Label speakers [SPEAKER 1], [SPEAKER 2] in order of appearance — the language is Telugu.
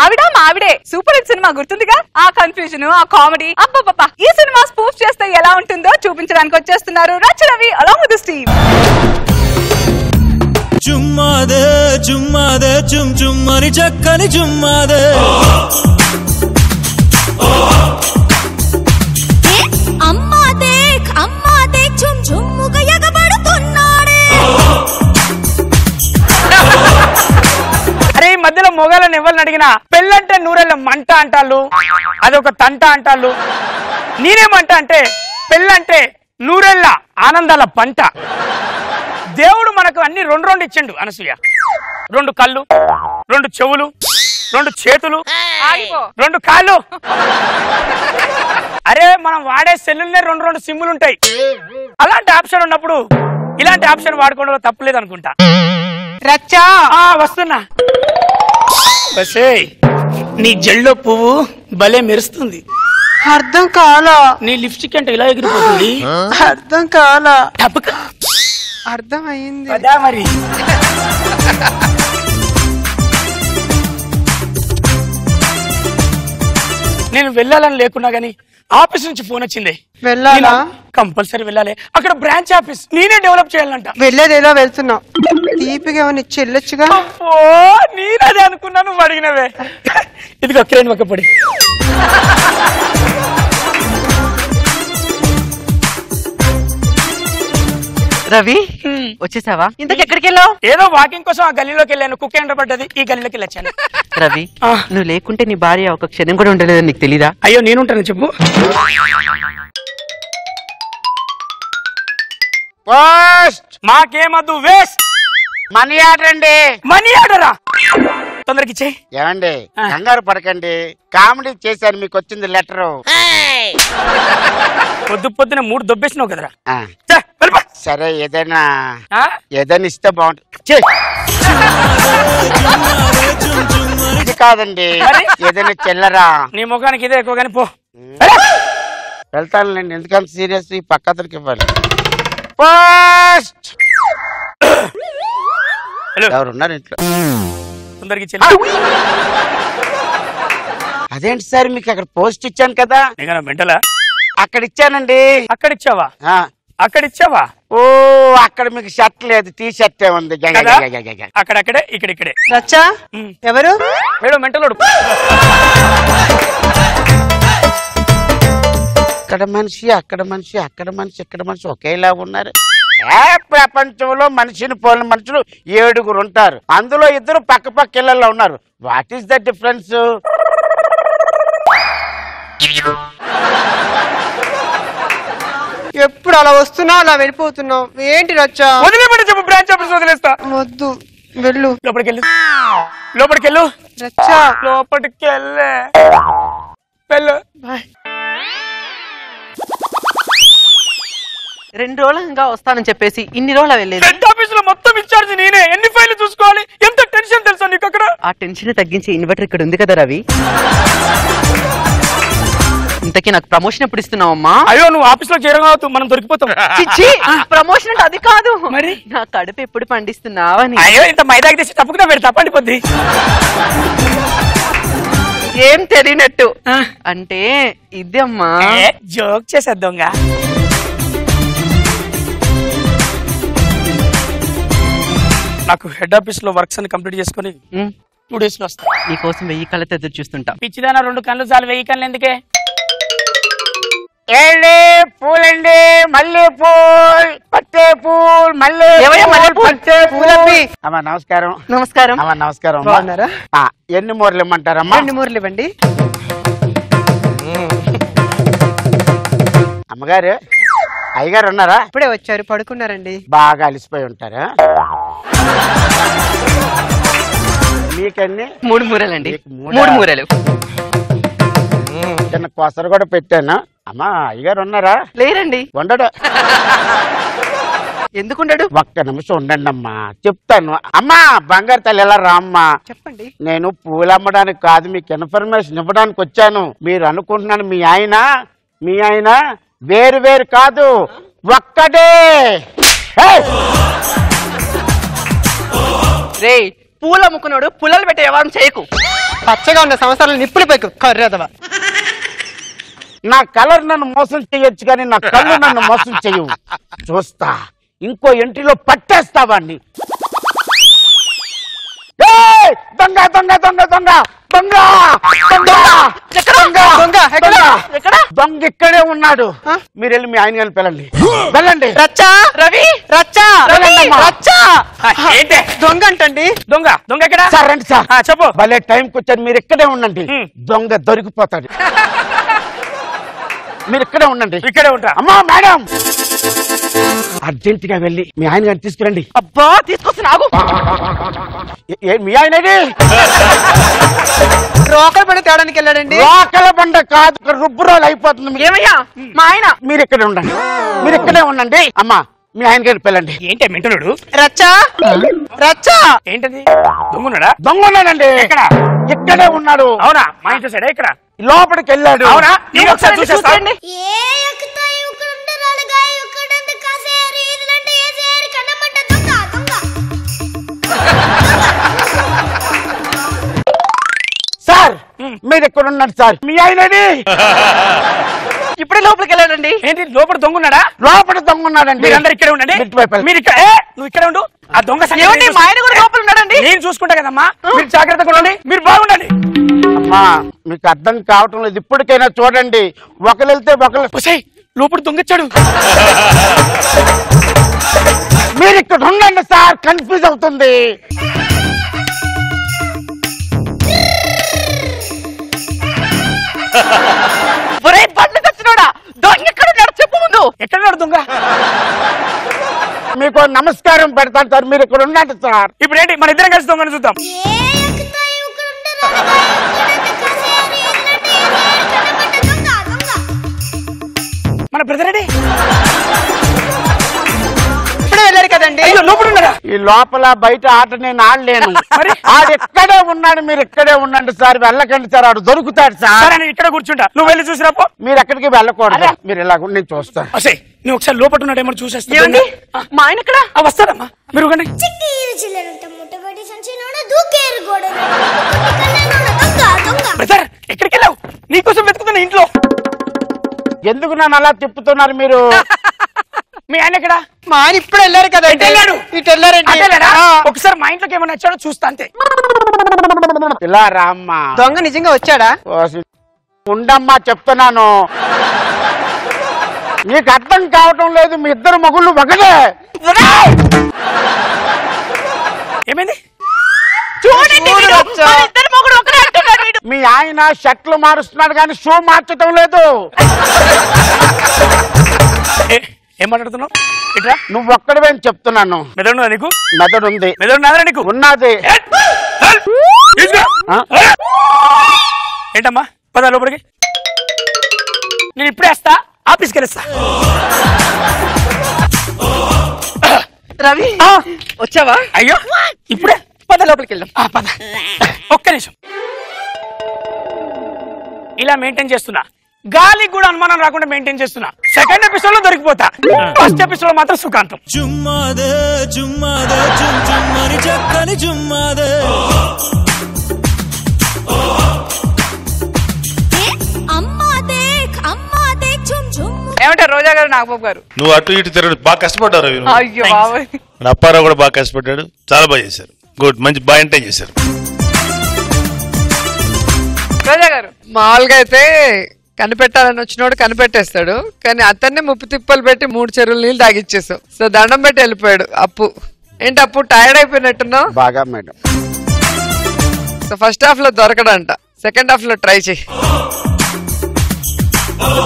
[SPEAKER 1] ఆవిడ మా ఆవిడే సూపర్ హిట్ సినిమా గుర్తుందిగా ఆ కన్ఫ్యూజన్ ఆ కామెడీ అబ్బబ్బబ్బా ఈ సినిమా స్పూఫ్ చేస్తే ఎలా ఉంటుందో చూపించడానికి వచ్చేస్తున్నారు రచరవి అలాంగ్ విత్ స్టీవ్
[SPEAKER 2] చుమ్మాదే చుమ్మాదే చుమ్ చుమ్మని చక్కని చుమ్మాదే
[SPEAKER 3] అమ్మా దేక్ అమ్మా దేక్ చుమ్ చుమ్ముగా ఎగబడుతున్నాడే
[SPEAKER 4] అరే ఈ మధ్యలో మొగాలను ఎవరిని అడిగినా పెళ్ళంటే నూరెళ్ళ మంట అంటాళ్ళు అదొక తంట అంటాళ్ళు నేనేమంట అంటే పెళ్ళంటే నూరెళ్ళ ఆనందాల పంట దేవుడు మనకు అన్ని రెండు రెండు ఇచ్చిండు అనసూయ రెండు కళ్ళు రెండు చెవులు రెండు చేతులు
[SPEAKER 1] ఆగిపో
[SPEAKER 4] రెండు కాళ్ళు అరే మనం వాడే సెల్లుల్నే రెండు రెండు సిమ్ములు ఉంటాయి అలాంటి ఆప్షన్ ఉన్నప్పుడు ఇలాంటి ఆప్షన్ వాడుకోవడంలో తప్పులేదు అనుకుంటా
[SPEAKER 1] రచ్చా
[SPEAKER 4] ఆ వస్తున్నా బసే నీ జల్లో పువ్వు భలే మెరుస్తుంది
[SPEAKER 5] అర్థం కాలా
[SPEAKER 4] నీ లిప్స్టిక్ అంటే ఇలా ఎగిరిపోతుంది
[SPEAKER 5] అర్థం కాలా
[SPEAKER 4] టపక
[SPEAKER 5] అర్థం అయింది
[SPEAKER 4] పదా మరి నేను వెళ్ళాలని లేకున్నా గానీ ఆఫీస్ నుంచి ఫోన్ వచ్చింది
[SPEAKER 5] వెళ్ళాలా
[SPEAKER 4] కంపల్సరీ వెళ్ళాలి అక్కడ బ్రాంచ్ ఆఫీస్ నేనే డెవలప్ చేయాలంట
[SPEAKER 5] వెళ్ళేదేలా వెళ్తున్నావు తీపిగా ఏమైనా ఇచ్చి వెళ్ళొచ్చుగా
[SPEAKER 4] ఓ నేనదే అనుకున్నా నువ్వు అడిగినవే ఇదిగో క్రేన్ ఒక పడి
[SPEAKER 6] రవి వచ్చేసావా ఇంతకు ఎక్కడికి వెళ్ళావు
[SPEAKER 4] ఏదో వాకింగ్ కోసం ఆ గల్లీలోకి వెళ్ళాను కుక్క ఎండ పడ్డది ఈ గల్లీలోకి వెళ్ళొచ్చాను
[SPEAKER 6] రవి
[SPEAKER 4] ఆ.
[SPEAKER 6] నువ్వు లేకుంటే నీ భార్య ఒక క్షణం కూడా ఉండలేదని నీకు తెలీదా
[SPEAKER 4] అయ్యో నేనుంటాను చెప్పు
[SPEAKER 7] పోస్ట్
[SPEAKER 4] మాకేమద్దు వేస్ట్
[SPEAKER 7] మనీ ఆర్డర్ అండి
[SPEAKER 4] మనీ ఆర్డరా తొందరకి ఇచ్చేయి
[SPEAKER 7] ఏమండి
[SPEAKER 4] ఆ.
[SPEAKER 7] కంగారు పడకండి కామెడీ చేశాను మీకు వచ్చింది లెటర్
[SPEAKER 4] పొద్దు పొద్దున మూడు దొబ్బేసినావు కదరా ఛే, వెళ్ళిపో.
[SPEAKER 7] సరే ఏదైనా
[SPEAKER 4] ఆ?
[SPEAKER 7] ఏదైనా ఇస్తే బాగుంటుంది ఛీ! ఇది కాదండి
[SPEAKER 4] మరి?
[SPEAKER 7] ఏదైనా చెల్లరా
[SPEAKER 4] నీ ముఖానికి ఇదే ఎక్కువ కానీ పో
[SPEAKER 7] వెళ్తానులేండి ఎందుకంత సీరియస్ ఈ పక్కతనికి ఇవ్వాలి పోస్ట్
[SPEAKER 4] హలో
[SPEAKER 7] ఎవరున్నారు ఇంట్లో
[SPEAKER 4] తొందరకి చెల్లి
[SPEAKER 7] అదేంటి సార్ మీకు అక్కడ పోస్ట్ ఇచ్చాను కదా
[SPEAKER 4] నీకన్నా మెంటలా
[SPEAKER 7] అక్కడ ఇచ్చానండి
[SPEAKER 4] అక్కడ ఇచ్చావా
[SPEAKER 7] ఆ.
[SPEAKER 4] అక్కడ ఇచ్చావా
[SPEAKER 7] ఓ అక్కడ మీకు షర్ట్ లేదు టీ షర్ట్ ఉంది గ- గ-
[SPEAKER 4] కదా
[SPEAKER 7] గ- గ- గ- గ.
[SPEAKER 4] అక్కడక్కడే ఇక్కడిక్కడే
[SPEAKER 5] రచ్చా
[SPEAKER 4] ఉమ్.
[SPEAKER 5] ఎవరు
[SPEAKER 4] వీడు మెంటలోడు
[SPEAKER 7] ఇక్కడ మనిషి అక్కడ మనిషి అక్కడ మనిషి ఇక్కడ మనిషి ఒకేలా ఉన్నారు ఏ ప్రపంచంలో మనిషిని పోలిన మనుషులు ఏడుగురు ఉంటారు అందులో ఇద్దరు పక్క పక్క ఇళ్లలో ఉన్నారు వాట్ ఈస్ ద డిఫరెన్స్
[SPEAKER 5] ఎప్పుడు అలా వస్తున్నావు అలా వెళ్ళిపోతున్నావు ఏంటి రచ్చా
[SPEAKER 4] వదిలేమని చెప్పు బ్రాంచ్ ఆఫీస్ వదిలేస్తా
[SPEAKER 5] వద్దు వెళ్ళు
[SPEAKER 4] లోపలికి వెళ్ళు లోపలికి వెళ్ళు
[SPEAKER 5] రచ్చా
[SPEAKER 4] లోపలికి వెళ్ళే వెళ్ళు
[SPEAKER 6] రెండు రోజులుగా వస్తానని చెప్పేసి ఇన్ని రోజులు వెళ్ళేది
[SPEAKER 4] హెడ్ ఆఫీస్ లో మొత్తం ఇన్ఛార్జ్ నేనే ఎన్ని ఫైల్ చూసుకోవాలి ఎంత టెన్షన్ తెలుసా నీకు అక్కడ
[SPEAKER 6] ఆ టెన్షన్ తగ్గించే ఇన్వర్టర్ ఇక్కడ ఉంది కదా రవి ఇంతకీ నాకు ప్రమోషన్ ఎప్పుడు ఇస్తున్నావమ్మా
[SPEAKER 4] అయ్యో నువ్వు ఆఫీస్ లో చేరగవుతూ మనం దొరికిపోతాం
[SPEAKER 6] చిచ్చి ప్రమోషన్ అంటే అది కాదు
[SPEAKER 4] మరి?
[SPEAKER 6] నా కడుపు ఎప్పుడు పండిస్తున్నావని
[SPEAKER 4] అయ్యో ఇంత మైదాకి తెచ్చి తప్పుకున్నా పెడతా పండిపోద్ది
[SPEAKER 6] ఏం తెలియనట్టు
[SPEAKER 4] ఆ.
[SPEAKER 6] అంటే ఇది అమ్మా
[SPEAKER 4] ఏ, జోక్ చేసేద్దాంగా నాకు హెడ్ ఆఫీస్ లో వర్క్స్ అన్ని కంప్లీట్ చేసుకొని
[SPEAKER 6] ఉమ్,
[SPEAKER 4] టూ డేస్ లో వస్తా
[SPEAKER 6] నీకోసం వెయ్యి కళ్ళతో ఎదురు చూస్తుంటా
[SPEAKER 4] పిచ్చిదానా రెండు కళ్ళు చాలు వెయ్యి కళ్ళు ఎందుకే
[SPEAKER 7] ఏండి పూలండి మల్లె పూల్ పట్టే పూల్ మల్లె
[SPEAKER 6] ఏవయ్యా మల్లె పూలు?
[SPEAKER 7] పట్టే
[SPEAKER 5] పూలప్పి.
[SPEAKER 7] అమ్మా నమస్కారం
[SPEAKER 6] నమస్కారం
[SPEAKER 7] అమ్మా నమస్కారం అమ్మా.
[SPEAKER 5] బాగున్నారా?
[SPEAKER 7] ఆ, ఎన్ని మూరలు ఇమ్మంటారమ్మా
[SPEAKER 5] రెండు మూరలు ఇవ్వండి
[SPEAKER 7] అమ్మగారు అయ్యగారు ఉన్నారా
[SPEAKER 5] ఇప్పుడే వచ్చారు పడుకున్నారండి
[SPEAKER 7] బాగా అలిసిపోయి ఉంటారా మీకన్నీ
[SPEAKER 6] మూడు మూరలండి
[SPEAKER 7] నీకు మూడా?
[SPEAKER 6] మూడు మూరలు
[SPEAKER 7] చిన్న కొసరు కూడా పెట్టాను అమ్మా అయ్యగారు ఉన్నారా
[SPEAKER 6] లేరండి
[SPEAKER 7] ఉండడు
[SPEAKER 6] ఎందుకుండడు
[SPEAKER 7] ఒక్క నిమిషం ఉండండి అమ్మా చెప్తాను అమ్మా బంగారు తల్లి ఎలా రామ్మా
[SPEAKER 5] చెప్పండి
[SPEAKER 7] నేను పూలు అమ్మడానికి కాదు మీకు ఇన్ఫర్మేషన్ ఇవ్వడానికి వచ్చాను మీరు అనుకుంటున్నాను మీ ఆయన మీ ఆయన వేరు వేరు కాదు ఒక్కడే ఏయ్!
[SPEAKER 6] రే పూలు అమ్ముకున్నాడు పుల్లలు పెట్టే వ్యవహారం చేయకు
[SPEAKER 5] పచ్చగా ఉన్న సంవత్సరాలు నిప్పులు పెక్కు కర్రేదవా
[SPEAKER 7] నా కలర్ నన్ను మోసం చేయొచ్చు కానీ నా కళ్ళు నన్ను మోసం చేయవు చూస్తా ఇంకో ఎంట్రీలో పట్టేస్తా వాడిని ఏయ్! దొంగ దొంగ దొంగ దొంగ దొంగ దొంగ దొంగ
[SPEAKER 5] దొంగ, ఎక్కడ?
[SPEAKER 7] ఎక్కడ దొంగ ఇక్కడే ఉన్నాడు మీరు వెళ్ళి మీ ఆయన గారిని పిలండి వెళ్ళండి
[SPEAKER 5] రచ్చా రవి రచ్చా
[SPEAKER 7] వెళ్ళండమ్మా.
[SPEAKER 5] రచ్చా
[SPEAKER 4] ఆ, ఏంటి
[SPEAKER 5] దొంగ అంటండి
[SPEAKER 4] దొంగ దొంగ ఎక్కడ
[SPEAKER 7] సార్ రండి సార్
[SPEAKER 4] ఆ, చెప్పు
[SPEAKER 7] భలే టైంకి వచ్చారు మీరు ఇక్కడే ఉండండి
[SPEAKER 4] హ్మ్.
[SPEAKER 7] దొంగ దొరికిపోతాడు మీరు ఇక్కడే ఉండండి
[SPEAKER 4] ఇక్కడే ఉంటా
[SPEAKER 7] అమ్మా మేడం అర్జెంట్ గా వెళ్ళి మీ ఆయన గారిని తీసుకురండి
[SPEAKER 6] అబ్బా తీసుకొచ్చి నాగు
[SPEAKER 7] ఏ- ఏ మీ ఆయనది
[SPEAKER 5] రోకలు పడి తేడానికి వెళ్ళాడండి
[SPEAKER 7] లోకల బండ కాదు ఇక్కడ రుబ్బురోలు అయిపోతుంది మీకు.
[SPEAKER 6] ఏమయ్యా మా ఆయన
[SPEAKER 7] మీరు ఇక్కడే ఉండండి మీరు ఇక్కడే ఉండండి అమ్మా మీ ఆయన గారిని పిల్లండి
[SPEAKER 4] ఏంటి మెంటనుడు
[SPEAKER 5] రచ్చా రచ్చా
[SPEAKER 4] ఏంటది దొంగన్నాడా
[SPEAKER 7] దొంగ ఉన్నాడండి
[SPEAKER 4] ఎక్కడ?
[SPEAKER 7] ఇక్కడే ఉన్నాడు
[SPEAKER 4] అవునా మా ఇంటి సైడ్ ఇక్కడ
[SPEAKER 7] లోపలికి వెళ్ళాడు
[SPEAKER 4] అవునా నేను ఒకసారి చూసేస్తా
[SPEAKER 6] చూసేయండి
[SPEAKER 3] ఏ ఎక్కుతాయి ఉక్కడుంటే రాలుగా ఉక్కడంత కాసేరి ఇదిలంటే ఏసేరి కన్నమంట దొంగ దొంగ
[SPEAKER 7] సార్ మీరు ఇక్కడ ఉన్నాడు సార్ మీ ఆయనది
[SPEAKER 6] ఇప్పుడే లోపలికి వెళ్ళాడండి
[SPEAKER 4] ఏంటి లోపల దొంగ ఉన్నాడా
[SPEAKER 7] లోపల దొంగ ఉన్నాడండి
[SPEAKER 4] మీరందరూ ఇక్కడే ఉండండి
[SPEAKER 7] ఇటువైపు వెళ్ళండి.
[SPEAKER 4] మీరు ఇక్కడ ఏ, నువ్వు ఇక్కడ ఉండు ఆ దొంగ సంగతి
[SPEAKER 6] ఏమండి
[SPEAKER 4] నేను
[SPEAKER 6] మా ఆయన కూడా లోపల ఉన్నాడండి
[SPEAKER 4] చూసుకుంటా. నేను చూసుకుంటా కదమ్మా మీరు జాగ్రత్తగా ఉండండి మీరు బాగుండండి
[SPEAKER 7] అమ్మా మీకు అర్థం కావటం లేదు ఇప్పటికైనా చూడండి ఒకరు వెళ్తే ఒకరు
[SPEAKER 4] ఒసేయ్ లోపల దొంగచ్చాడు
[SPEAKER 7] మీరు ఇక్కడ ఉండండి సార్ కన్ఫ్యూజ్ అవుతుంది
[SPEAKER 6] ఒరే బండ్లు తెచ్చినోడా దొంగ ఎక్కడ ఉన్నాడు చెప్పు ముందు
[SPEAKER 4] ఎక్కడ ఉన్నాడు దొంగ
[SPEAKER 7] మీకు నమస్కారం పెడతాను సార్ మీరు ఇక్కడ ఉండండి సార్
[SPEAKER 4] ఇప్పుడు ఏంటి మన ఇద్దరం కలిసి దొంగని చూద్దాం
[SPEAKER 3] ఏ ఎక్కుతాయి ఉక్కడుంటే రాలుగా ఉక్కడంత కాసేరి ఇదిలంటే ఏసేరి కన్నమంట దొంగ దొంగ
[SPEAKER 4] మన బ్రదర్ ఏంటి
[SPEAKER 5] ఇప్పుడే వెళ్ళారు కదండి
[SPEAKER 4] అయ్యో లోపల ఉన్నాడా
[SPEAKER 7] ఈ లోపల బయట ఆట నేను ఆడలేను
[SPEAKER 4] మరి?
[SPEAKER 7] ఆడు ఇక్కడే ఉన్నాడు మీరు ఇక్కడే ఉండండి సార్ వెళ్ళకండి సార్ ఆడు దొరుకుతాడు సార్
[SPEAKER 4] సరే నేను ఇక్కడ కూర్చుంటా నువ్వు వెళ్ళి చూసిరాపో
[SPEAKER 7] మీరు ఎక్కడికి వెళ్ళకూడదు మీరు ఇలా నేను చూస్తాను
[SPEAKER 4] అసే నువ్వు ఒకసారి లోపల ఉన్నాడేమో చూసేస్తా
[SPEAKER 6] ఏమండి
[SPEAKER 4] దొంగ.
[SPEAKER 6] మా ఆయన ఎక్కడ
[SPEAKER 4] ఆ, వస్తాడమ్మా మీరు ఇవ్వండి.
[SPEAKER 3] చిక్కీరు చిల్లరంట ముట్టబడి సంచిలోన దూకేరు గోడలు దొంగ దొంగ
[SPEAKER 4] బ్రదర్ ఎక్కడికి వెళ్ళావు నీకోసం వెతుకుతున్నా ఇంట్లో
[SPEAKER 7] ఎందుకు నన్ను అలా తిప్పుతున్నారు మీరు
[SPEAKER 4] మీ ఆయన ఎక్కడ
[SPEAKER 5] మా ఆయన ఇప్పుడు వెళ్ళారు
[SPEAKER 4] ఎటు
[SPEAKER 5] కదండి
[SPEAKER 4] వెళ్ళాడు?
[SPEAKER 5] ఇటు వెళ్ళారండి
[SPEAKER 4] అటు వెళ్ళాడా?
[SPEAKER 5] ఆ.
[SPEAKER 4] ఒకసారి మా ఇంట్లోకి ఏమైనా వచ్చాడో చూస్తా అంతే
[SPEAKER 7] ఇలా రామ్మా
[SPEAKER 5] దొంగ నిజంగా వచ్చాడా
[SPEAKER 7] ఓసి- ఉండమ్మా చెప్తున్నాను నీకు అర్థం కావటం లేదు మీ ఇద్దరు మగుళ్ళు ఒకటే
[SPEAKER 4] ఏమైంది
[SPEAKER 6] చూడండి
[SPEAKER 5] చూడు
[SPEAKER 6] వీడు.
[SPEAKER 5] రచ్చా.
[SPEAKER 6] మన ఇద్దరు మొగుడు ఒకరే అంటున్నాడు వీడు
[SPEAKER 7] మీ ఆయన షర్ట్లు మారుస్తున్నాడు కానీ షూ మార్చటం లేదు
[SPEAKER 4] ఏ- ఏం మాట్లాడుతున్నావు ఇట్రా
[SPEAKER 7] నువ్వు ఒక్కడివే అని చెప్తున్నాను
[SPEAKER 4] మెదడు ఉన్నదా నీకు
[SPEAKER 7] మెదడు ఉంది
[SPEAKER 4] మెదడు ఉన్నదా నీకు
[SPEAKER 7] ఉన్నది
[SPEAKER 4] ఏ, హల్, తీసుకురా.
[SPEAKER 7] ఆ?
[SPEAKER 4] ఏ. ఏంటమ్మా పద లోపలికి నేను ఇప్పుడే వస్తా ఆఫీస్కి వెళ్ళిస్తా
[SPEAKER 6] రవి వచ్చావా
[SPEAKER 4] అయ్యో ఇప్పుడే
[SPEAKER 6] పద లోపలికి వెళ్దాం
[SPEAKER 4] ఆ, పద ఒక్క నిమిషం ఇలా మెయింటైన్ చేస్తున్నా గాలికి కూడా అనుమానం రాకుండా మెయింటైన్ చేస్తున్నా సెకండ్ ఎపిసోడ్ లో దొరికిపోతా ఫస్ట్ ఎపిసోడ్ లో మాత్రం సుఖాంతం
[SPEAKER 2] చుమ్మాదే చుమ్మాదే చుమ్ చుమ్మని చక్కని చుమ్మాదే
[SPEAKER 3] ఏ అమ్మా దేఖ్ అమ్మా దేఖ్ చుమ్ చుమ్
[SPEAKER 1] ఏమంటారు రోజా గారు నాగబాబు గారు
[SPEAKER 8] నువ్వు అటు ఇటు తిరగడు బాగా కష్టపడ్డారు వీరు.
[SPEAKER 1] అయ్యో బాబోయ్
[SPEAKER 8] మన అప్పారావు కూడా బాగా కష్టపడ్డాడు చాలా బాగా చేశారు గుడ్ మంచి బాగా ఎంటైన్ చేశారు
[SPEAKER 1] రోజా గారు
[SPEAKER 9] మామూలుగా అయితే కనిపెట్టాలని వచ్చినోడు కనిపెట్టేస్తాడు కానీ అతన్ని ముప్పు తిప్పలు పెట్టి మూడు చెరువులు నీళ్ళు తాగిచ్చేసావు సో దండం పెట్టి వెళ్ళిపోయాడు అప్పు ఏంటి అప్పు టైర్డ్ అయిపోయినట్టున్నావు
[SPEAKER 7] బాగా మేడం
[SPEAKER 9] సో ఫస్ట్ హాఫ్ లో దొరకడంట సెకండ్ హాఫ్ లో ట్రై చేయి